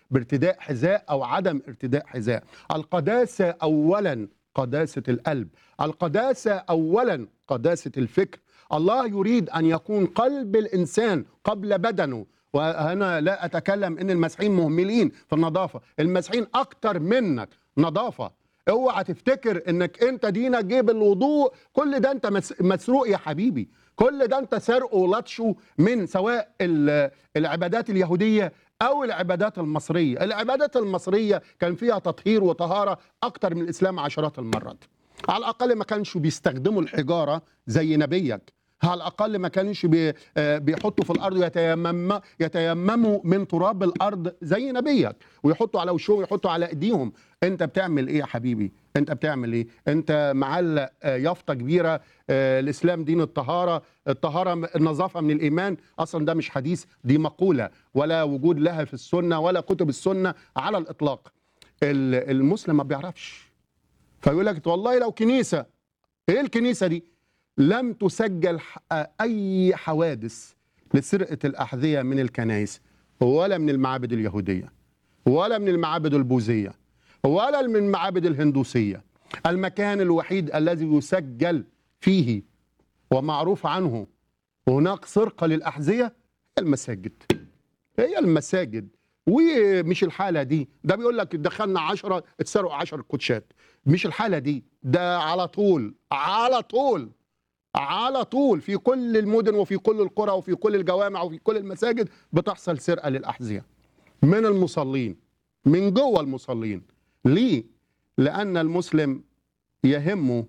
بارتداء حذاء او عدم ارتداء حذاء القداسه اولا قداسه القلب القداسه اولا قداسه الفكر الله يريد ان يكون قلب الانسان قبل بدنه وهنا لا اتكلم ان المسيحيين مهملين في النظافه المسيحيين اكتر منك نظافه اوعى تفتكر انك انت دينك جيب الوضوء كل ده انت مس- مسروق يا حبيبي كل ده انت سرقه ولطشه من سواء ال- العبادات اليهوديه او العبادات المصريه العبادات المصريه كان فيها تطهير وطهاره اكتر من الاسلام عشرات المرات على الاقل ما كانش بيستخدموا الحجاره زي نبيك على الاقل ما كانش بي آه، بيحطوا في الارض يتيمم يتيمموا من تراب الارض زي نبيك ويحطوا على وشهم ويحطوا على ايديهم انت بتعمل ايه يا حبيبي انت بتعمل ايه انت معلق آه، يافطه كبيره آه، الاسلام دين الطهاره الطهاره م- النظافه من الايمان اصلا ده مش حديث دي مقوله ولا وجود لها في السنه ولا كتب السنه على الاطلاق ال- المسلم ما بيعرفش فيقول لك والله لو كنيسه ايه الكنيسه دي لم تسجل ح- اي حوادث لسرقه الاحذيه من الكنائس ولا من المعابد اليهوديه ولا من المعابد البوذيه ولا من المعابد الهندوسيه المكان الوحيد الذي يسجل فيه ومعروف عنه هناك سرقه للاحذيه هي المساجد هي المساجد ومش الحالة دي ده بيقول لك دخلنا عشرة اتسرقوا عشر كوتشات مش الحالة دي ده على طول على طول على طول في كل المدن وفي كل القرى وفي كل الجوامع وفي كل المساجد بتحصل سرقة للأحذية من المصلين من جوه المصلين ليه؟ لأن المسلم يهمه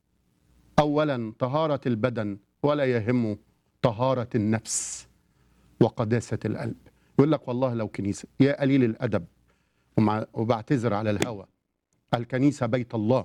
أولا طهارة البدن ولا يهمه طهارة النفس وقداسة القلب يقول لك والله لو كنيسة يا قليل الأدب ومع وبعتذر على الهوى الكنيسة بيت الله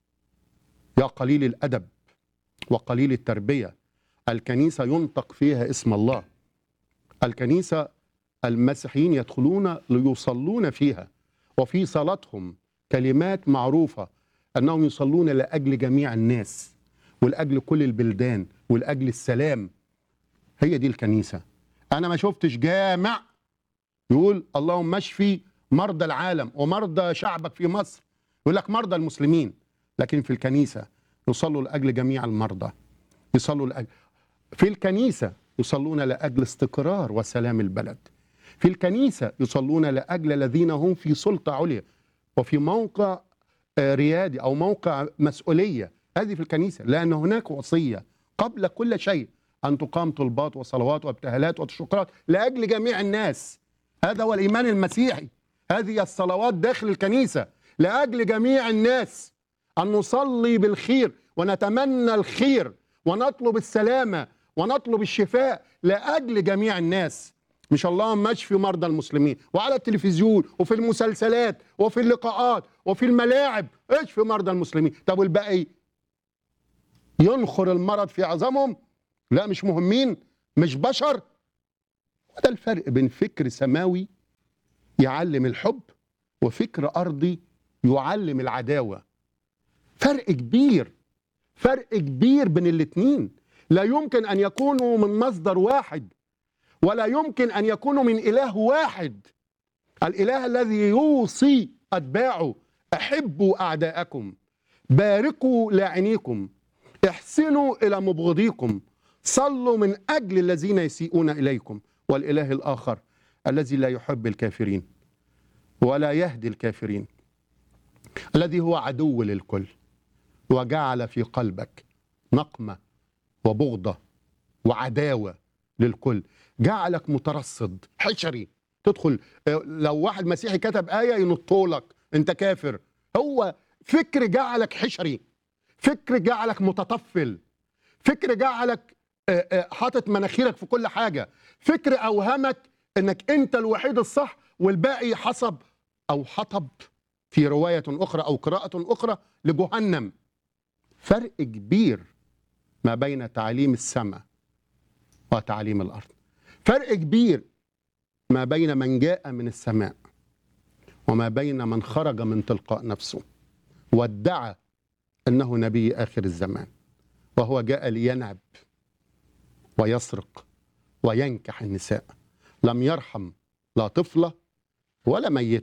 يا قليل الأدب وقليل التربية الكنيسة ينطق فيها اسم الله الكنيسة المسيحيين يدخلون ليصلون فيها وفي صلاتهم كلمات معروفة أنهم يصلون لأجل جميع الناس ولأجل كل البلدان ولأجل السلام هي دي الكنيسة أنا ما شفتش جامع يقول اللهم اشفي مرضى العالم ومرضى شعبك في مصر يقول لك مرضى المسلمين لكن في الكنيسة يصلوا لأجل جميع المرضى يصلوا لأجل في الكنيسة يصلون لأجل استقرار وسلام البلد في الكنيسة يصلون لأجل الذين هم في سلطة عليا وفي موقع آه، ريادي أو موقع مسؤولية هذه في الكنيسة لأن هناك وصية قبل كل شيء أن تقام طلبات وصلوات وابتهالات وشكرات لأجل جميع الناس هذا هو الإيمان المسيحي هذه الصلوات داخل الكنيسة لأجل جميع الناس أن نصلي بالخير ونتمنى الخير ونطلب السلامة ونطلب الشفاء لأجل جميع الناس مش اللهم اشفي مرضى المسلمين وعلى التلفزيون وفي المسلسلات وفي اللقاءات وفي الملاعب اشفي مرضى المسلمين طب والباقي ينخر المرض في عظامهم لا مش مهمين مش بشر وده الفرق بين فكر سماوي يعلم الحب وفكر ارضي يعلم العداوه فرق كبير فرق كبير بين الاتنين لا يمكن ان يكونوا من مصدر واحد ولا يمكن ان يكونوا من اله واحد الاله الذي يوصي اتباعه احبوا اعداءكم باركوا لاعنيكم احسنوا الى مبغضيكم صلوا من اجل الذين يسيئون اليكم والاله الاخر الذي لا يحب الكافرين ولا يهدي الكافرين الذي هو عدو للكل وجعل في قلبك نقمه وبغضه وعداوه للكل جعلك مترصد حشري تدخل آه، لو واحد مسيحي كتب ايه ينطولك انت كافر هو فكر جعلك حشري فكر جعلك متطفل فكر جعلك آه، آه، حاطط مناخيرك في كل حاجه فكر اوهمك انك انت الوحيد الصح والباقي حسب او حطب في روايه اخرى او قراءه اخرى لجهنم فرق كبير ما بين تعليم السماء وتعليم الارض فرق كبير ما بين من جاء من السماء وما بين من خرج من تلقاء نفسه وادعى انه نبي اخر الزمان وهو جاء لينعب ويسرق وينكح النساء لم يرحم لا طفله ولا ميت